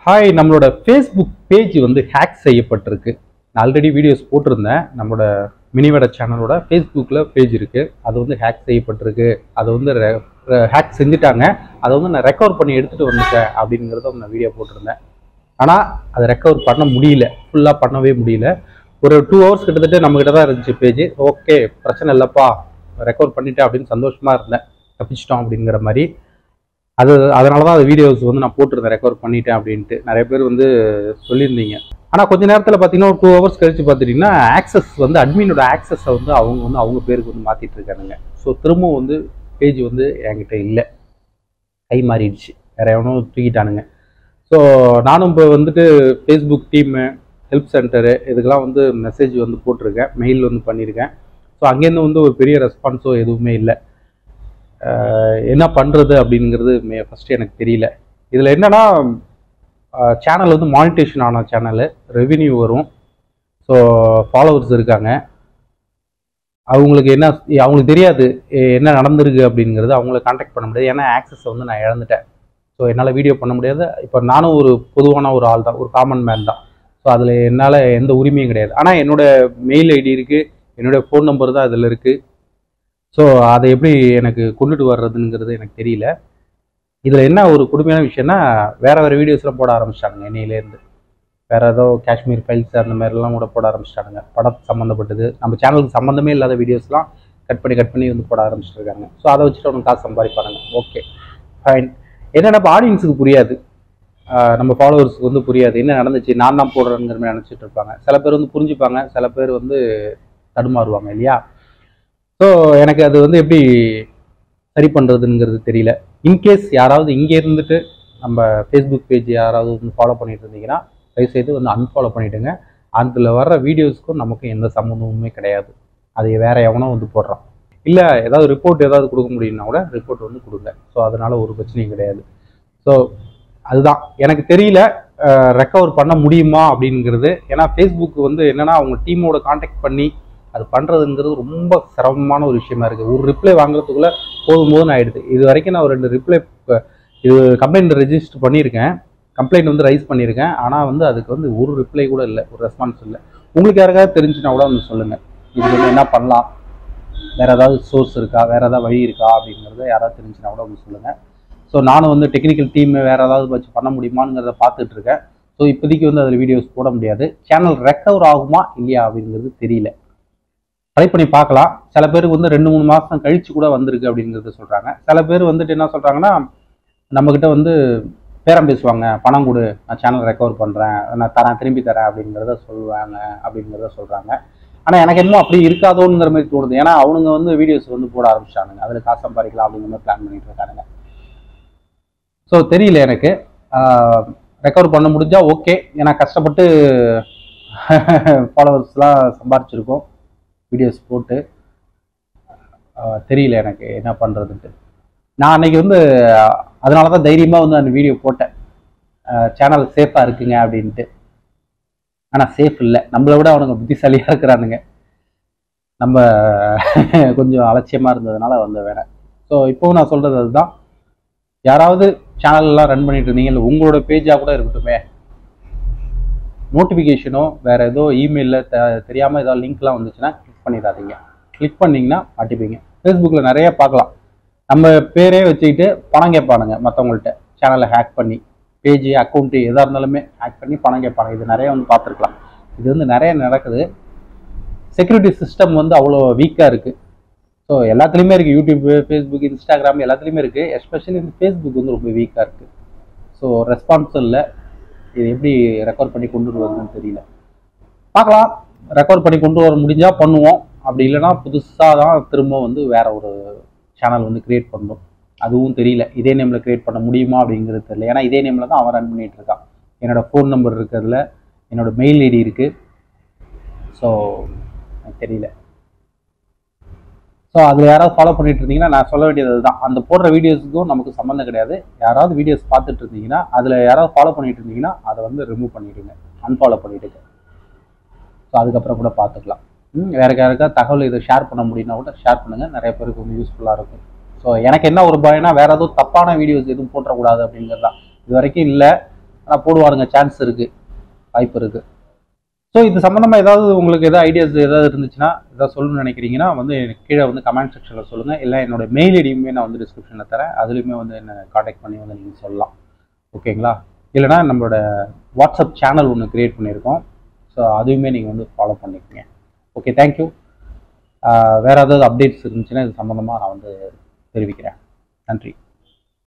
hi நம்மளோட Facebook page வந்து hack செய்யப்பட்டிருக்கு நான் ஆல்ரெடி வீடியோஸ் போட்டிருந்தேன் நம்மளோட மினிவட சேனலோட ஃபேஸ்புக்கில் பேஜ் இருக்குது அது வந்து ஹேக் செய்யப்பட்டிருக்கு அதை வந்து ஹேக் செஞ்சுட்டாங்க அதை வந்து நான் ரெக்கவர் பண்ணி எடுத்துகிட்டு வந்துட்டேன் அப்படிங்கிறத வந்து நான் வீடியோ போட்டிருந்தேன் ஆனால் அதை ரெக்கவர் பண்ண முடியல ஃபுல்லாக பண்ணவே முடியல ஒரு டூ ஹவர்ஸ் கிட்டத்தட்ட நம்மக்கிட்ட தான் இருந்துச்சு பேஜ் ஓகே பிரச்சனை இல்லைப்பா ரெக்கவர் பண்ணிட்டேன் அப்படின்னு சந்தோஷமாக இருந்தேன் தப்பிச்சிட்டோம் அப்படிங்கிற மாதிரி அது அதனால தான் அந்த வீடியோஸ் வந்து நான் போட்டிருந்தேன் ரெக்கவர் பண்ணிட்டேன் அப்படின்ட்டு நிறைய பேர் வந்து சொல்லியிருந்தீங்க ஆனால் கொஞ்ச நேரத்தில் பார்த்தீங்கன்னா ஒரு டூ ஹவர்ஸ் கழிச்சு பார்த்துட்டிங்கன்னா ஆக்சஸ் வந்து அட்மினோட ஆக்சஸை வந்து அவங்க வந்து அவங்க பேருக்கு வந்து மாற்றிட்டு இருக்கானுங்க ஸோ திரும்பவும் வந்து பேஜ் வந்து என்கிட்ட இல்லை கை மாறிடுச்சு வேற எவனும் தூக்கிட்டானுங்க ஸோ நானும் இப்போ வந்துட்டு ஃபேஸ்புக் டீமு ஹெல்ப் சென்டரு இதுக்கெல்லாம் வந்து மெசேஜ் வந்து போட்டிருக்கேன் மெயில் வந்து பண்ணியிருக்கேன் ஸோ அங்கேருந்து வந்து ஒரு பெரிய ரெஸ்பான்ஸோ எதுவுமே இல்லை அஹ் என்ன பண்ணுறது அப்படிங்கிறது மே ஃபஸ்ட்டு எனக்கு தெரியல இதில் என்னன்னா சேனல் வந்து மானிட்டேஷன் ஆன சேனலு ரெவின்யூ வரும் ஸோ ஃபாலோவர்ஸ் இருக்காங்க அவங்களுக்கு என்ன அவங்களுக்கு தெரியாது எ- என்ன நடந்திருக்கு அப்படிங்கிறது அவங்கள காண்டாக்ட் பண்ண முடியாது ஏன்னா ஆக்சஸ் வந்து நான் இழந்துட்டேன் ஸோ என்னால் வீடியோ பண்ண முடியாது இப்போ நானும் ஒரு பொதுவான ஒரு ஆள் தான் ஒரு காமன் மேன் தான் ஸோ அதில் என்னால் எந்த உரிமையும் கிடையாது ஆனால் என்னோட மெயில் ஐடி இருக்குது என்னோட ஃபோன் நம்பர் தான் அதில் இருக்குது ஸோ அதை எப்படி எனக்கு கொண்டுட்டு வர்றதுங்கிறது எனக்கு தெரியல இதில் என்ன ஒரு கொடுமையான விஷயம்னா வேற வேற வீடியோஸ்லாம் போட ஆரம்பிச்சிட்டாங்க என்னையிலேருந்து வேற ஏதோ காஷ்மீர் ஃபைல்ஸ் அந்த மாதிரிலாம் கூட போட ஆரம்பிச்சிட்டாங்க படம் சம்மந்தப்பட்டது நம்ம சேனலுக்கு சம்மந்தமே இல்லாத வீடியோஸ்லாம் கட் பண்ணி கட் பண்ணி வந்து போட ஆரம்பிச்சிருக்காங்க ஸோ அதை வச்சுட்டு அவனுக்கு காசு சம்பாதிப்பானுங்க ஓகே ஃபைன் என்னென்ன இப்போ ஆடியன்ஸுக்கு புரியாது ஆஹ் நம்ம ஃபாலோவர்ஸுக்கு வந்து புரியாது என்ன நடந்துச்சு நான் தான் போடுறேங்கிற மாதிரி நினச்சிட்டு இருப்பாங்க சில பேர் வந்து புரிஞ்சுப்பாங்க சில பேர் வந்து தடுமாறுவாங்க இல்லையா ஸோ எனக்கு அது வந்து எப்படி சரி பண்ணுறதுங்கிறது தெரியல இன்கேஸ் யாராவது இங்கே இருந்துட்டு நம்ம ஃபேஸ்புக் பேஜ் யாராவது வந்து ஃபாலோ பண்ணிட்டு இருந்தீங்கன்னா தயவுசெய்து வந்து அன்ஃபாலோ பண்ணிவிடுங்க அதில் வர்ற வீடியோஸ்க்கும் நமக்கு எந்த சம்மந்தமுமே கிடையாது அதை வேற எவனோ வந்து போடுறான் இல்லை ஏதாவது ரிப்போர்ட் ஏதாவது கொடுக்க முடியும்னா கூட ரிப்போர்ட் வந்து கொடுங்க ஸோ அதனால ஒரு பிரச்சனையும் கிடையாது ஸோ அதுதான் எனக்கு தெரியல ரெக்கவர் பண்ண முடியுமா அப்படிங்கிறது ஏன்னா ஃபேஸ்புக் வந்து என்னன்னா அவங்க டீமோட காண்டாக்ட் பண்ணி அது பண்ணுறதுங்கிறது ரொம்ப சிரமமான ஒரு விஷயமா இருக்குது ஒரு ரிப்ளை வாங்குறதுக்குள்ள போதும் போதும் ஆயிடுது இது வரைக்கும் நான் ஒரு ரெண்டு ரிப்ளை இது கம்ப்ளைண்ட் ரெஜிஸ்டர் பண்ணியிருக்கேன் கம்ப்ளைண்ட் வந்து ரைஸ் பண்ணியிருக்கேன் ஆனால் வந்து அதுக்கு வந்து ஒரு ரிப்ளை கூட இல்லை ஒரு ரெஸ்பான்ஸ் இல்லை உங்களுக்கு யாருக்காவது தெரிஞ்சுன்னா கூட வந்து சொல்லுங்கள் இதுக்கு வந்து என்ன பண்ணலாம் வேற ஏதாவது சோர்ஸ் இருக்கா வேற ஏதாவது வழி இருக்கா அப்படிங்கிறத யாராவது தெரிஞ்சுன்னா கூட வந்து சொல்லுங்கள் ஸோ நானும் வந்து டெக்னிக்கல் டீம் வேற ஏதாவது வச்சு பண்ண முடியுமாங்கிறத பார்த்துட்டு இருக்கேன் ஸோ இப்போதைக்கு வந்து அதில் வீடியோஸ் போட முடியாது சேனல் ரெக்கவர் ஆகுமா இல்லையா அப்படிங்கிறது தெரியல ட்ரை பண்ணி பார்க்கலாம் சில பேருக்கு வந்து ரெண்டு மூணு மாதம் கழிச்சு கூட வந்திருக்கு அப்படிங்கிறத சொல்கிறாங்க சில பேர் வந்துட்டு என்ன சொல்கிறாங்கன்னா நம்மக்கிட்ட வந்து பேரம் பேசுவாங்க பணம் கொடு நான் சேனல் ரெக்கவர் பண்ணுறேன் நான் தரேன் திரும்பி தரேன் அப்படிங்கிறத சொல்லுவாங்க அப்படிங்கிறத சொல்கிறாங்க ஆனால் எனக்கு என்னமோ அப்படி இருக்காதோங்கிற மாதிரி தோணுது ஏன்னா அவனுங்க வந்து வீடியோஸ் வந்து போட ஆரம்பிச்சிட்டானுங்க அதில் காசு சம்பாதிக்கலாம் அப்படிங்கிற மாதிரி பிளான் பண்ணிட்டு இருக்கானுங்க ஸோ தெரியல எனக்கு ரெக்கவர் பண்ண முடிஞ்சா ஓகே ஏன்னா கஷ்டப்பட்டு ஃபாலோவர்ஸ்லாம் சம்பாரிச்சிருக்கோம் வீடியோஸ் போட்டு ஆஹ் தெரியல எனக்கு என்ன பண்ணுறதுன்ட்டு நான் அன்னைக்கு வந்து அதனால தான் தைரியமாக வந்து அந்த வீடியோ போட்டேன் சேனல் சேஃபாக இருக்குங்க அப்படின்ட்டு ஆனால் சேஃப் இல்லை நம்மளை விட அவனுங்க புத்திசாலியாக இருக்கிறானுங்க நம்ம கொஞ்சம் அலட்சியமாக இருந்ததுனால வந்து வேற ஸோ இப்போவும் நான் சொல்கிறது அதுதான் யாராவது சேனல்லாம் ரன் பண்ணிட்டு இருந்தீங்க இல்லை உங்களோட பேஜாக கூட இருக்கட்டுமே நோட்டிஃபிகேஷனோ வேற ஏதோ இமெயிலில் தெ தெரியாமல் ஏதாவது லிங்க்லாம் வந்துச்சுன்னா கிளிக் பண்ணிடாதீங்க கிளிக் பண்ணிங்கன்னா மாட்டிப்பீங்க ஃபேஸ்புக்கில் நிறைய பார்க்கலாம் நம்ம பேரே வச்சுக்கிட்டு பணம் கேட்பானுங்க மற்றவங்கள்ட்ட சேனலை ஹேக் பண்ணி பேஜ் அக்கௌண்ட்டு எதாக இருந்தாலுமே ஹேக் பண்ணி பணம் கேட்பாங்க இது நிறைய வந்து பார்த்துருக்கலாம் இது வந்து நிறைய நடக்குது செக்யூரிட்டி சிஸ்டம் வந்து அவ்வளோ வீக்காக இருக்குது ஸோ எல்லாத்துலேயுமே இருக்குது யூடியூப் ஃபேஸ்புக் இன்ஸ்டாகிராம் எல்லாத்துலேயுமே இருக்குது எஸ்பெஷலி இந்த ஃபேஸ்புக் வந்து ரொம்ப வீக்காக இருக்குது ஸோ ரெஸ்பான்ஸ் இல்லை இது எப்படி ரெக்கவர் பண்ணி கொண்டு வருதுன்னு தெரியல பார்க்கலாம் ரெக்கவர் பண்ணி கொண்டு வர முடிஞ்சா பண்ணுவோம் அப்படி இல்லைன்னா புதுசாக தான் திரும்ப வந்து வேற ஒரு சேனல் வந்து கிரியேட் பண்ணணும் அதுவும் தெரியல இதே நேமில் கிரியேட் பண்ண முடியுமா அப்படிங்கிறது தெரியல ஏன்னா இதே நேமில் தான் அவன் ரன் பண்ணிட்டு இருக்கான் என்னோட ஃபோன் நம்பர் இருக்கிறதுல என்னோட மெயில் ஐடி இருக்கு ஸோ எனக்கு தெரியல ஸோ அதில் யாராவது ஃபாலோ பண்ணிட்டு இருந்தீங்கன்னா நான் சொல்ல வேண்டியது அதுதான் அந்த போடுற வீடியோஸுக்கும் நமக்கு சம்மந்தம் கிடையாது யாராவது வீடியோஸ் பார்த்துட்டு இருந்தீங்கன்னா அதில் யாராவது ஃபாலோ பண்ணிட்டு இருந்தீங்கன்னா அதை வந்து ரிமூவ் பண்ணிடுங்க அன்ஃபாலோ பண்ணிடுங்க ஸோ அதுக்கப்புறம் கூட பார்த்துக்கலாம் ம், வேற யாருக்கா தகவல் இதை ஷேர் பண்ண முடியும்னா கூட ஷேர் பண்ணுங்க நிறைய பேருக்கு வந்து யூஸ்ஃபுல்லாக இருக்கும் ஸோ எனக்கு என்ன ஒரு பயம்னா வேற எதுவும் தப்பான வீடியோஸ் எதுவும் போட்டுறக்கூடாது அப்படிங்கிறது தான் இது வரைக்கும் இல்லை ஆனால் போடுவாருங்க சான்ஸ் இருக்குது வாய்ப்பு இருக்குது ஸோ இது சம்மந்தமாக ஏதாவது உங்களுக்கு ஏதாவது ஐடியாஸ் ஏதாவது இருந்துச்சுன்னா ஏதாவது சொல்லணும்னு நினைக்கிறீங்கன்னா வந்து எனக்கு கீழே வந்து கமெண்ட் செக்ஷனில் சொல்லுங்கள் இல்லை என்னோட மெயில் ஐடியுமே நான் வந்து டிஸ்கிரிப்ஷனில் தரேன் அதுலேயுமே வந்து என்னை காண்டாக்ட் பண்ணி வந்து நீங்கள் சொல்லலாம் ஓகேங்களா இல்லைனா நம்மளோட வாட்ஸ்அப் சேனல் ஒன்று க்ரியேட் பண்ணியிருக்கோம் ஸோ அதுவுமே நீங்கள் வந்து ஃபாலோ பண்ணிக்கோங்க ஓகே தேங்க்யூ வேறு ஏதாவது அப்டேட்ஸ் இருந்துச்சுன்னா இது சம்மந்தமாக நான் வந்து தெரிவிக்கிறேன் நன்றி